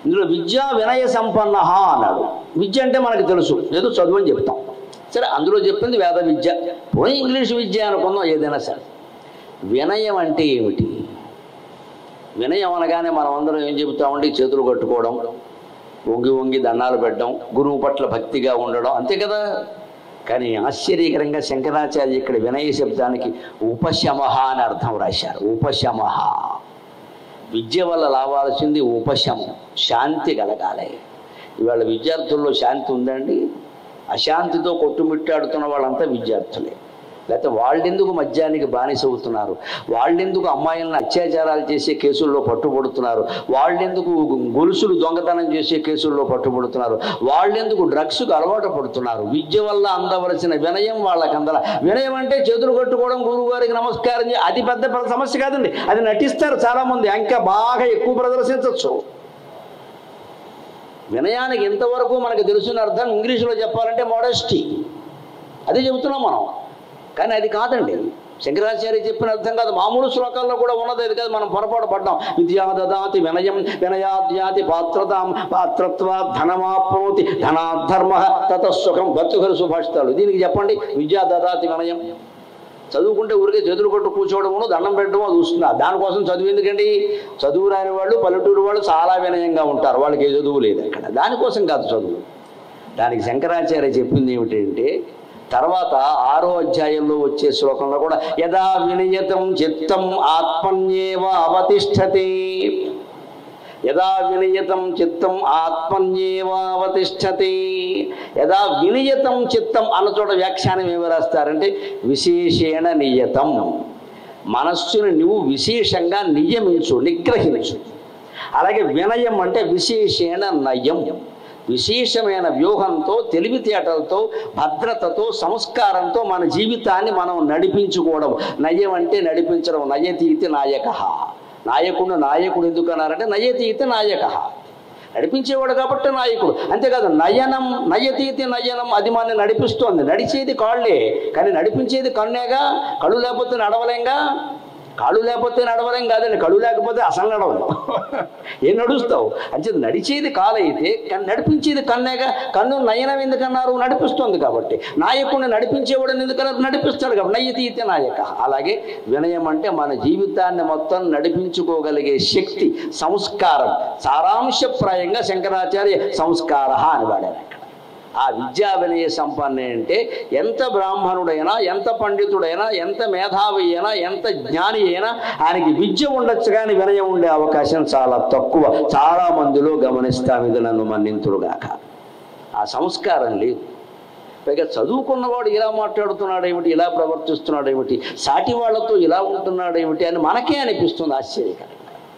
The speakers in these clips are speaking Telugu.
ఇందులో విద్యా వినయ సంపన్న అన్నాడు విద్య అంటే మనకు తెలుసు ఏదో చదువు అని చెప్తాం సరే అందులో చెప్పింది వేద విద్య పోనీ ఇంగ్లీష్ విద్య అనుకుందాం ఏదైనా సరే వినయం అంటే ఏమిటి వినయం అనగానే మనం అందరం ఏం చెబుతామంటే చేతులు కట్టుకోవడం వంగి వంగి దండాలు పెట్టడం గురువు పట్ల భక్తిగా ఉండడం అంతే కదా కానీ ఆశ్చర్యకరంగా శంకరాచార్య ఇక్కడ వినయ శబ్దానికి ఉపశమహ అని అర్థం రాశారు ఉపశమహ విద్య వల్ల లావాల్సింది ఉపశమం శాంతి కలగాలి ఇవాళ విద్యార్థుల్లో శాంతి ఉందండి అశాంతితో కొట్టుమిట్టాడుతున్న వాళ్ళంతా విద్యార్థులే లేకపోతే వాళ్ళెందుకు మద్యానికి బానిస అవుతున్నారు వాళ్ళెందుకు అమ్మాయిలను అత్యాచారాలు చేసే కేసుల్లో పట్టుబడుతున్నారు వాళ్ళెందుకు గొలుసులు దొంగతనం చేసే కేసుల్లో పట్టుబడుతున్నారు వాళ్ళెందుకు డ్రగ్స్కు అలవాటు పడుతున్నారు విద్య వల్ల అందవలసిన వినయం వాళ్ళకి అందల వినయం అంటే చేతులు కట్టుకోవడం గురువు గారికి నమస్కారం చే- అది పెద్ద పెద్ద సమస్య కాదండి అది నటిస్తారు చాలామంది ఇంకా బాగా ఎక్కువ ప్రదర్శించవచ్చు వినయానికి ఎంతవరకు మనకు తెలిసిన అర్థం ఇంగ్లీషులో చెప్పాలంటే మోడెస్టీ అదే చెబుతున్నాం మనం కానీ అది కాదండి శంకరాచార్య చెప్పిన అర్థం కాదు మామూలు శ్లోకాల్లో కూడా ఉన్నది అది కాదు మనం పొరపాటు పడ్డాం విద్యా దదాతి వినయం వినయాద్యాతి పాత్రతాం పాత్రత్వ ధనమాప్నోతి ధనాధర్మ తతసుఖం భక్తుగలు సుభాషితాలు దీనికి చెప్పండి విద్యా దదాతి వినయం చదువుకుంటే ఊరికే చేతులు కొట్టు కూర్చోవడము దండం పెట్టడము అది చూస్తున్నా దానికోసం చదువు ఎందుకండి చదువు రాని వాళ్ళు పల్లెటూరు వాళ్ళు చాలా వినయంగా ఉంటారు వాళ్ళకి ఏ చదువు లేదు అక్కడ దానికోసం కాదు చదువు దానికి శంకరాచార్య చెప్పింది ఏమిటంటే తర్వాత ఆరో అధ్యాయంలో వచ్చే శ్లోకంలో కూడా యదా వినియతం చిత్తం ఆత్మన్యేవ అవతిష్టతే యదా వినియతం చిత్తం ఆత్మన్యేవ అవతిష్టతే యదా వినియతం చిత్తం అన్న చోట వ్యాఖ్యానం ఏమి రాస్తారంటే విశేషేణ నియతం మనస్సుని నువ్వు విశేషంగా నియమించు నిగ్రహించు అలాగే వినయం అంటే విశేషేణ నయం విశేషమైన వ్యూహంతో తెలివితేటలతో భద్రతతో సంస్కారంతో మన జీవితాన్ని మనం నడిపించుకోవడం నయం అంటే నడిపించడం నయతీతి నాయక నాయకుడు నాయకుడు ఎందుకు అన్నారంటే నయతీతి నాయక నడిపించేవాడు కాబట్టి నాయకుడు అంతేకాదు నయనం నయతీతి నయనం అది మన నడిపిస్తోంది నడిచేది కాళ్ళే కానీ నడిపించేది కన్నేగా కళ్ళు లేకపోతే నడవలేంగా కాళ్ళు లేకపోతే నడవలేం కాదండి కళ్ళు లేకపోతే అసలు నడవలేం ఏం నడుస్తావు అంటే నడిచేది కాలైతే కానీ నడిపించేది కన్నేగా కన్ను నయనం ఎందుకన్నారు నడిపిస్తుంది కాబట్టి నాయకుడిని నడిపించేవాడు ఎందుకన్నారు నడిపిస్తాడు కాబట్టి నయ్యతీతే నాయక అలాగే వినయం అంటే మన జీవితాన్ని మొత్తం నడిపించుకోగలిగే శక్తి సంస్కారం సారాంశప్రాయంగా శంకరాచార్య సంస్కార అని వాడారు అక్కడ ఆ విద్యా వినయ సంపన్నే అంటే ఎంత బ్రాహ్మణుడైనా ఎంత పండితుడైనా ఎంత మేధావి అయినా ఎంత జ్ఞాని అయినా ఆయనకి విద్య ఉండొచ్చు కానీ వినయం ఉండే అవకాశం చాలా తక్కువ చాలా మందిలో గమనిస్తాం ఇది నన్ను మన్నింతుడుగాక ఆ సంస్కారం లేదు పైగా చదువుకున్నవాడు ఇలా మాట్లాడుతున్నాడు ఏమిటి ఇలా ప్రవర్తిస్తున్నాడు ఏమిటి సాటి వాళ్ళతో ఇలా ఉంటున్నాడు ఏమిటి అని మనకే అనిపిస్తుంది ఆశ్చర్యకరంగా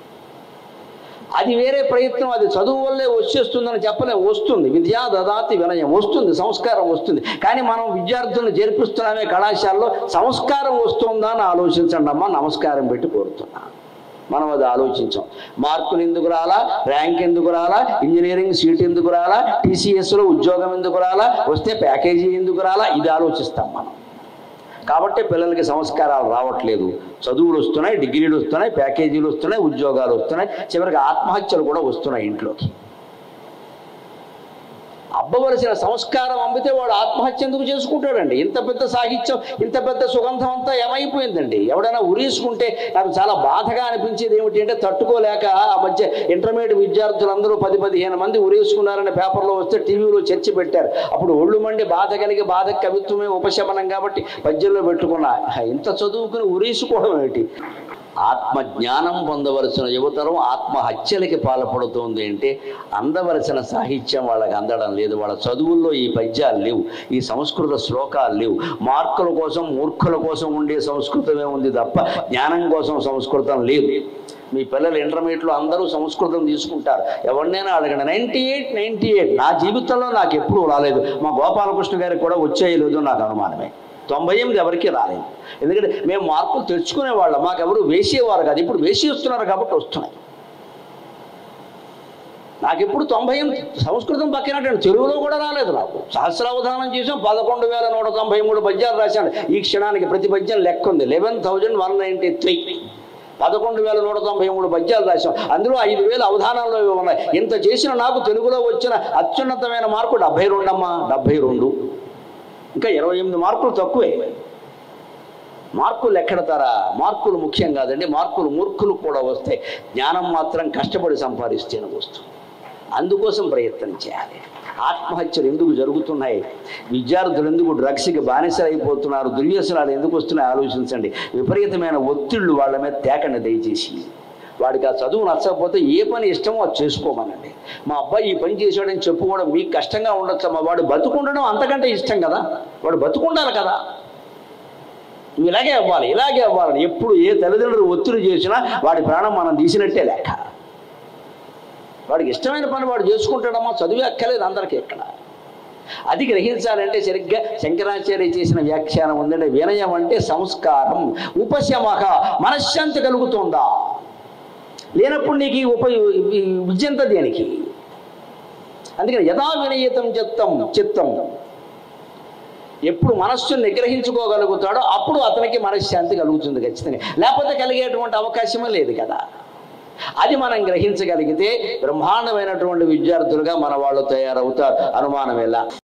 అది వేరే ప్రయత్నం అది చదువు వల్లే వచ్చేస్తుందని చెప్పలేం వస్తుంది విద్యా దదాతి వినయం వస్తుంది సంస్కారం వస్తుంది కానీ మనం విద్యార్థులను చేర్పిస్తున్నామే కళాశాలలో సంస్కారం వస్తుందా అని ఆలోచించండి అమ్మా నమస్కారం పెట్టి కోరుతున్నా మనం అది ఆలోచించాం మార్కులు ఎందుకు రాలా ర్యాంక్ ఎందుకు రాలా ఇంజనీరింగ్ సీట్ ఎందుకు రాలా టీసీఎస్లో ఉద్యోగం ఎందుకు రాలా వస్తే ప్యాకేజీ ఎందుకు రాలా ఇది ఆలోచిస్తాం మనం కాబట్టి పిల్లలకి సంస్కారాలు రావట్లేదు చదువులు వస్తున్నాయి డిగ్రీలు వస్తున్నాయి ప్యాకేజీలు వస్తున్నాయి ఉద్యోగాలు వస్తున్నాయి చివరికి ఆత్మహత్యలు కూడా వస్తున్నాయి ఇంట్లోకి అబ్బవలసిన సంస్కారం అమ్మితే వాడు ఆత్మహత్య ఎందుకు చేసుకుంటాడండి ఇంత పెద్ద సాహిత్యం ఇంత పెద్ద సుగంధం అంతా ఏమైపోయిందండి ఎవడైనా ఉరేసుకుంటే నాకు చాలా బాధగా అనిపించేది ఏమిటి అంటే తట్టుకోలేక ఆ మధ్య ఇంటర్మీడియట్ విద్యార్థులందరూ పది పదిహేను మంది ఉరేసుకున్నారని పేపర్లో వస్తే టీవీలో చర్చ పెట్టారు అప్పుడు ఒళ్ళు మండి బాధ కలిగి బాధ కవిత్వమే ఉపశమనం కాబట్టి పద్యంలో పెట్టుకున్నా ఇంత చదువుకుని ఉరేసుకోవడం ఏమిటి ఆత్మ జ్ఞానం పొందవలసిన యువతరం ఆత్మహత్యలకి పాల్పడుతోంది అంటే అందవలసిన సాహిత్యం వాళ్ళకి అందడం లేదు వాళ్ళ చదువుల్లో ఈ పద్యాలు లేవు ఈ సంస్కృత శ్లోకాలు లేవు మార్కుల కోసం మూర్ఖుల కోసం ఉండే సంస్కృతమే ఉంది తప్ప జ్ఞానం కోసం సంస్కృతం లేదు మీ పిల్లలు ఇంటర్మీడియట్లో అందరూ సంస్కృతం తీసుకుంటారు ఎవరినైనా అడగండి నైంటీ ఎయిట్ నైంటీ ఎయిట్ నా జీవితంలో నాకు ఎప్పుడూ రాలేదు మా గోపాలకృష్ణ గారికి కూడా వచ్చేయలేదు నాకు అనుమానమే తొంభై ఎనిమిది ఎవరికి రాలేదు ఎందుకంటే మేము మార్కులు తెచ్చుకునేవాళ్ళం మాకెవరు వేసేవారు కాదు ఇప్పుడు వేసి వస్తున్నారు కాబట్టి వస్తున్నాయి నాకు ఎప్పుడు తొంభై ఎనిమిది సంస్కృతం పక్కనట్టు తెలుగులో కూడా రాలేదు నాకు సహస్రావధానం చేసాం పదకొండు వేల నూట తొంభై మూడు పద్యాలు రాశాను ఈ క్షణానికి ప్రతి పద్యం లెక్క ఉంది eleven thousand one ninety three పదకొండు వేల నూట తొంభై మూడు పద్యాలు రాశాం అందులో ఐదు వేల అవధానాల్లో ఇవి ఉన్నాయి ఇంత చేసిన నాకు తెలుగులో వచ్చిన అత్యున్నతమైన మార్కు డెబ్బై రెండు అమ్మా డెబ్బై రెండు ఇంకా ఇరవై ఎనిమిది మార్కులు తక్కువే మార్కులు ఎక్కడతారా మార్కులు ముఖ్యం కాదండి మార్కులు మూర్ఖులు కూడా వస్తాయి జ్ఞానం మాత్రం కష్టపడి సంపాదిస్తేనే వస్తుంది అందుకోసం ప్రయత్నం చేయాలి ఆత్మహత్యలు ఎందుకు జరుగుతున్నాయి విద్యార్థులు ఎందుకు డ్రగ్స్కి బానిసలు అయిపోతున్నారు దుర్వ్యసనాలు ఎందుకు వస్తున్నాయి ఆలోచించండి విపరీతమైన ఒత్తిళ్లు వాళ్ళ మీద తేకండి దయచేసి వాడికి ఆ చదువు నచ్చకపోతే ఏ పని ఇష్టమో అది చేసుకోమనండి మా అబ్బాయి ఈ పని చేశాడని చెప్పుకోవడం మీకు కష్టంగా ఉండొచ్చు మా వాడు బతుకుండడం అంతకంటే ఇష్టం కదా వాడు బతుకుండాలి కదా నువ్వు ఇలాగే అవ్వాలి ఇలాగే అవ్వాలని ఎప్పుడు ఏ తల్లిదండ్రులు ఒత్తిడి చేసినా వాడి ప్రాణం మనం తీసినట్టే లెక్క వాడికి ఇష్టమైన పని వాడు చేసుకుంటాడమ్మా చదివే అక్కలేదు అందరికీ ఇక్కడ అది గ్రహించాలంటే సరిగ్గా శంకరాచార్య చేసిన వ్యాఖ్యానం ఉందంటే వినయం అంటే సంస్కారం ఉపశమక మనశ్శాంతి కలుగుతుందా లేనప్పుడు నీకు ఈ ఉప ఈ విద్యంత దేనికి అందుకని యథా వినయితం చిత్తం చిత్తం ఎప్పుడు మనస్సును నిగ్రహించుకోగలుగుతాడో అప్పుడు అతనికి మనశ్శాంతి కలుగుతుంది ఖచ్చితంగా లేకపోతే కలిగేటువంటి అవకాశమే లేదు కదా అది మనం గ్రహించగలిగితే బ్రహ్మాండమైనటువంటి విద్యార్థులుగా మన వాళ్ళు తయారవుతారు అనుమానం ఎలా